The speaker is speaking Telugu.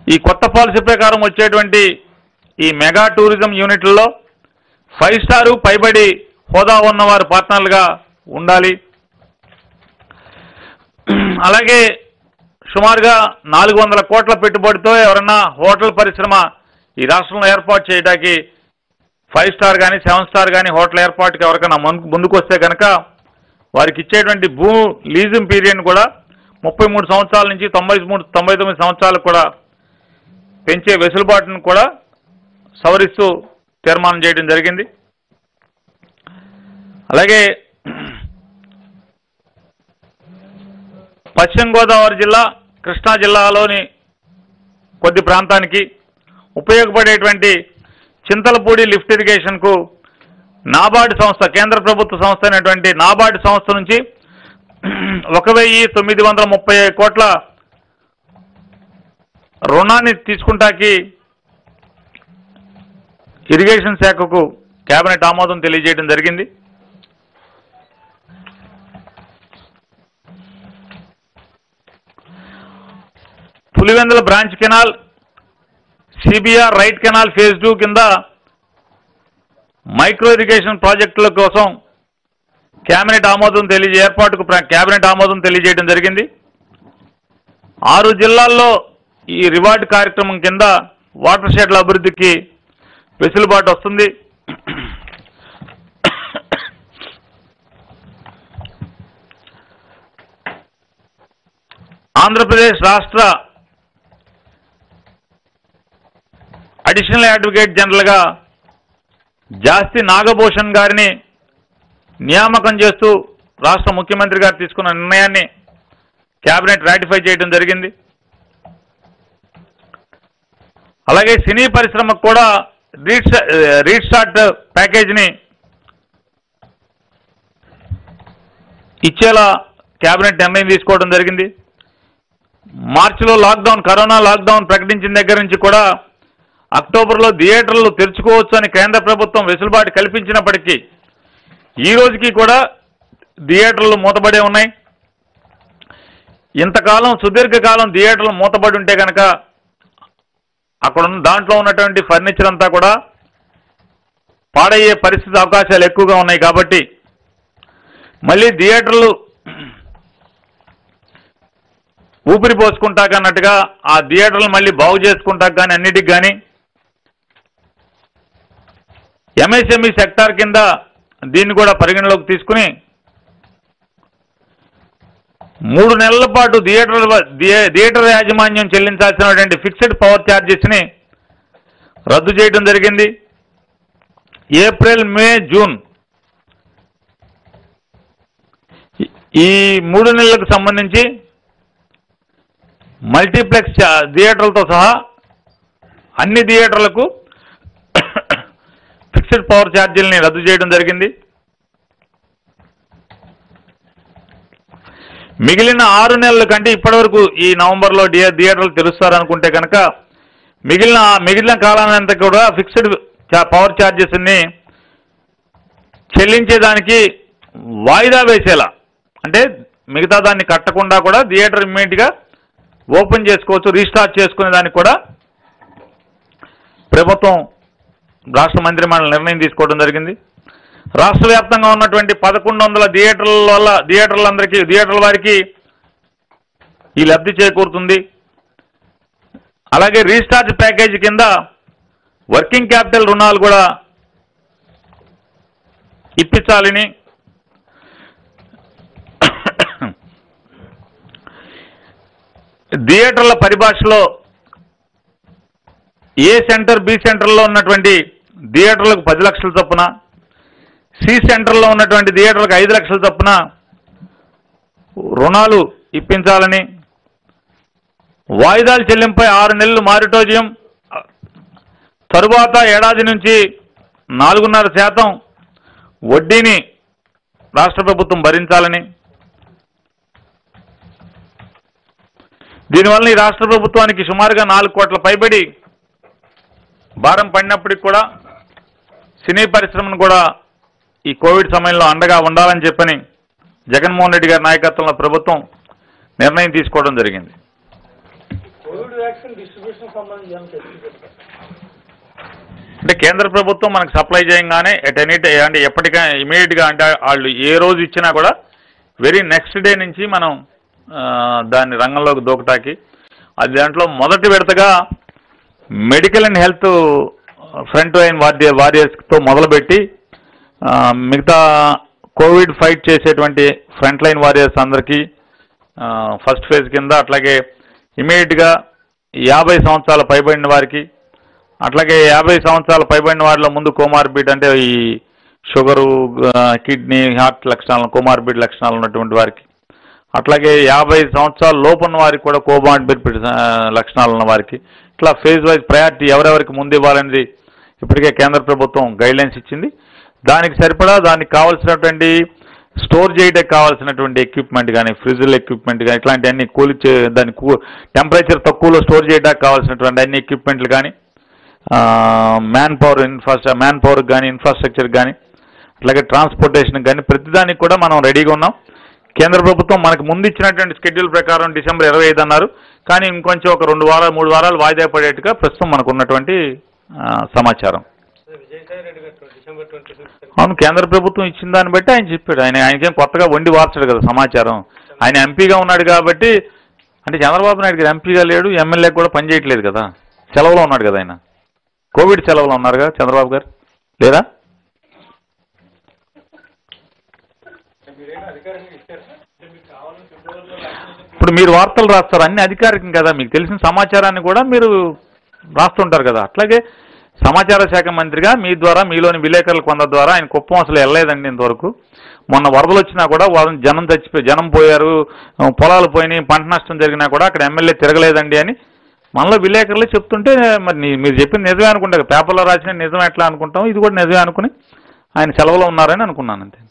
ఈ కొత్త పాలసీ ప్రకారం వచ్చేటువంటి ఈ మెగా టూరిజం యూనిట్లలో ఫైవ్ స్టారు పైబడి హోదా ఉన్నవారు పార్ట్నర్లుగా ఉండాలి అలాగే సుమారుగా నాలుగు వందల కోట్ల పెట్టుబడితో ఎవరన్నా హోటల్ పరిశ్రమ ఈ రాష్ట్రంలో ఏర్పాటు చేయడానికి ఫైవ్ స్టార్ కానీ సెవెన్ స్టార్ కానీ హోటల్ ఏర్పాటుకి ఎవరికైనా ముందు- ముందుకు వస్తే కనుక వారికి ఇచ్చేటువంటి భూ లీజింగ్ పీరియడ్ కూడా ముప్పై మూడు సంవత్సరాల నుంచి తొంభై మూడు తొంభై తొమ్మిది సంవత్సరాలకు కూడా పెంచే వెసులుబాటును కూడా సవరిస్తూ తీర్మానం చేయడం జరిగింది అలాగే పశ్చిమ గోదావరి జిల్లా కృష్ణా జిల్లాలోని కొద్ది ప్రాంతానికి ఉపయోగపడేటువంటి చింతలపూడి లిఫ్ట్ ఇరిగేషన్కు నాబార్డు సంస్థ కేంద్ర ప్రభుత్వ సంస్థ అయినటువంటి నాబార్డు సంస్థ నుంచి ఒక వెయ్యి తొమ్మిది వందల ముప్పై కోట్ల రుణాన్ని తీసుకుంటాకి ఇరిగేషన్ శాఖకు కేబినెట్ ఆమోదం తెలియజేయడం జరిగింది Pulivendula branch canal CBR right canal phase two కింద మైక్రో ఇరిగేషన్ ప్రాజెక్టుల కోసం కేబినెట్ ఆమోదం తెలియజే ఏర్పాటుకు ప్ర- కేబినెట్ ఆమోదం తెలియజేయడం జరిగింది ఆరు జిల్లాల్లో ఈ రివార్డ్ కార్యక్రమం కింద వాటర్ షెడ్ల అభివృద్ధికి వెసులుబాటు వస్తుంది ఆంధ్రప్రదేశ్ రాష్ట్ర అడిషనల్ అడ్వకేట్ జనరల్గా జాస్తి నాగభూషణ్ గారిని నియామకం చేస్తూ రాష్ట్ర ముఖ్యమంత్రి గారు తీసుకున్న నిర్ణయాన్ని కేబినెట్ రాటిఫై చేయడం జరిగింది అలాగే సినీ పరిశ్రమకు కూడా రీట్ రీస్టార్ట్ ప్యాకేజీని ఇచ్చేలా కేబినెట్ నిర్ణయం తీసుకోవడం జరిగింది మార్చిలో లాక్డౌన్ కరోనా లాక్డౌన్ ప్రకటించిన దగ్గర నుంచి కూడా అక్టోబర్లో థియేటర్లు తెరుచుకోవచ్చు అని కేంద్ర ప్రభుత్వం వెసులుబాటు కల్పించినప్పటికీ ఈ రోజుకి కూడా థియేటర్లు మూతబడే ఉన్నాయి ఇంతకాలం సుదీర్ఘకాలం థియేటర్లు మూతబడి ఉంటే కనుక అక్కడ ఉన్న దాంట్లో ఉన్నటువంటి ఫర్నిచర్ అంతా కూడా పాడయ్యే పరిస్థితి అవకాశాలు ఎక్కువగా ఉన్నాయి కాబట్టి మళ్ళీ థియేటర్లు ఊపిరి పోసుకుంటాక అన్నట్టుగా ఆ థియేటర్లు మళ్ళీ బాగు చేసుకుంటాక కానీ అన్నిటికి కానీ ఎంఎస్ఎంఈ సెక్టార్ కింద దీన్ని కూడా పరిగణలోకి తీసుకుని మూడు నెలల పాటు థియేటర్ థియే- థియేటర్ యాజమాన్యం చెల్లించాల్సినటువంటి ఫిక్స్డ్ పవర్ ఛార్జెస్ని రద్దు చేయడం జరిగింది ఏప్రిల్ మే జూన్ ఈ- ఈ మూడు నెలలకు సంబంధించి మల్టీప్లెక్స్ చా- థియేటర్లతో సహా అన్ని థియేటర్లకు ఫిక్స్డ్ పవర్ ఛార్జీలని రద్దు చేయడం జరిగింది మిగిలిన ఆరు నెలల కంటే ఇప్పటివరకు ఈ నవంబర్లో థియే- థియేటర్లు తెరుస్తారనుకుంటే కనుక మిగిలిన మిగిలిన కాలానంతా కూడా ఫిక్స్డ్ చా- పవర్ ఛార్జెస్ని చెల్లించేదానికి వాయిదా వేసేలా అంటే మిగతా దాన్ని కట్టకుండా కూడా థియేటర్ ఇమ్మీడియట్గా ఓపెన్ చేసుకోవచ్చు రీస్టార్ట్ చేసుకునే దానికి కూడా ప్రభుత్వం రాష్ట్ర మంత్రిమండలి నిర్ణయం తీసుకోవడం జరిగింది రాష్ట్ర వ్యాప్తంగా ఉన్నటువంటి పదకొండు వందల థియేటర్ల వల్ల థియేటర్లందరికీ థియేటర్ల వారికి ఈ లబ్ధి చేకూరుతుంది అలాగే రీస్టార్ట్ ప్యాకేజీ కింద వర్కింగ్ క్యాపిటల్ రుణాలు కూడా ఇప్పించాలని థియేటర్ల పరిభాషలో ఏ సెంటర్ బి సెంటర్లో ఉన్నటువంటి థియేటర్లకు పది లక్షల చొప్పున సి సెంటర్లో ఉన్నటువంటి థియేటర్లకు ఐదు లక్షల చొప్పున రుణాలు ఇప్పించాలని వాయిదాల చెల్లింపై ఆరు నెలలు మారిటోజియం తరువాత ఏడాది నుంచి నాలుగున్నర శాతం వడ్డీని రాష్ట్ర ప్రభుత్వం భరించాలని దీనివల్ల ఈ రాష్ట్ర ప్రభుత్వానికి సుమారుగా నాలుగు కోట్ల పైబడి భారం పడినప్పటికి కూడా సినీ పరిశ్రమను కూడా ఈ కోవిడ్ సమయంలో అండగా ఉండాలని చెప్పని జగన్మోహన్ రెడ్డి గారి నాయకత్వంలో ప్రభుత్వం నిర్ణయం తీసుకోవడం జరిగింది కోవిడ్ వ్యాక్సిన్ డిస్ట్రిబ్యూషన్ సంబంధించి ఏమైనా చర్చించారు అంటే కేంద్ర ప్రభుత్వం మనకు సప్లై చేయగానే ఎట్ ఎనీ టే అంటే ఎప్పటికైనా ఇమీడియట్గా అంటే వాళ్ళు ఏ రోజు ఇచ్చినా కూడా వెరీ నెక్స్ట్ డే నుంచి మనం ఆ, దాన్ని రంగంలోకి దూకటానికి అది దాంట్లో మొదటి విడతగా medical and health front line warrior వారియర్స్తో మొదలుపెట్టి ఆ, మిగతా కోవిడ్ ఫైట్ చేసేటువంటి ఫ్రంట్ లైన్ వారియర్స్ అందరికీ ఫస్ట్ ఫేజ్ కింద అట్లాగే ఇమీడియట్గా యాభై సంవత్సరాల పైబడిన వారికి అట్లాగే యాభై సంవత్సరాల పైబడిన వారిలో ముందు కోమార్బిడ్ అంటే ఈ షుగరు ఆ, కిడ్నీ హార్ట్ లక్షణాలు కోమార్బిడ్ లక్షణాలు ఉన్నటువంటి వారికి అట్లాగే యాభై సంవత్సరాల లోపు ఉన్న వారికి కూడా కోమార్బిడ్ లక్షణాలు ఉన్న వారికి ఇట్లా ఫేజ్ వైజ్ ప్రయారిటీ ఎవరెవరికి ముందు ఇవ్వాలనేది ఇప్పటికే కేంద్ర ప్రభుత్వం గైడ్లైన్స్ ఇచ్చింది దానికి సరిపడా దానికి కావాల్సినటువంటి స్టోర్ చేయడానికి కావాల్సినటువంటి ఎక్విప్మెంట్ కానీ ఫ్రిడ్జ్ల ఎక్విప్మెంట్ కానీ ఇట్లాంటివన్నీ కూలి చే- దాని కూ టెంపరేచర్ తక్కువలో స్టోర్ చేయడానికి కావాల్సినటువంటి అన్ని ఎక్విప్మెంట్లు కానీ manpower infrastructure manpower కానీ ఇన్ఫ్రాస్ట్రక్చర్ కానీ అట్లాగే ట్రాన్స్పోర్టేషన్ కానీ ప్రతిదానికి కూడా మనం రెడీగా ఉన్నాం కేంద్ర ప్రభుత్వం మనకు ముందు ఇచ్చినటువంటి షెడ్యూల్ ప్రకారం డిసెంబర్ ఇరవై ఐదు అన్నారు కానీ ఇంకొంచెం ఒక రెండు వారాలు మూడు వారాలు వాయిదా పడేట్టుగా ప్రస్తుతం మనకు ఉన్నటువంటి ఆ, సమాచారం విజయసాయి రెడ్డి గారు డిసెంబర్ ట్వంటీ సిక్స్త్ అవును కేంద్ర ప్రభుత్వం ఇచ్చిన దాన్ని బట్టి ఆయన చెప్పాడు ఆయన ఆయనకేం కొత్తగా వండి వార్చడు కదా సమాచారం ఆయన ఎంపీగా ఉన్నాడు కాబట్టి అంటే చంద్రబాబు నాయుడు గారు ఎంపీగా లేడు ఎమ్మెల్యే కూడా పనిచేయట్లేదు కదా సెలవులో ఉన్నాడు కదా ఆయన కోవిడ్ సెలవులో ఉన్నారుగా చంద్రబాబు గారు లేదా ఇప్పుడు మీరు వార్తలు రాస్తారు అన్ని అధికారికం కదా మీకు తెలిసిన సమాచారాన్ని కూడా మీరు రాస్తుంటారు కదా అట్లాగే సమాచార శాఖ మంత్రిగా మీ ద్వారా మీలోని విలేకరుల కొంద ద్వారా ఆయన కుప్పం అసలు వెళ్ళలేదండి ఇంతవరకు మొన్న వరదలు వచ్చినా కూడా వాళ్ళని జనం చచ్చిపోయి జనం పోయారు ఆ, పొలాలు పోయినాయి పంట నష్టం జరిగినా కూడా అక్కడ ఎమ్మెల్యే తిరగలేదండి అని మనలో విలేకరులే చెప్తుంటే మరి నీ- మీరు చెప్పింది నిజమే అనుకుంటా పేపర్లో రాసిన నిజం ఎట్లా అనుకుంటాం ఇది కూడా నిజమే అనుకుని ఆయన సెలవులో ఉన్నారని అనుకున్నాను అంతే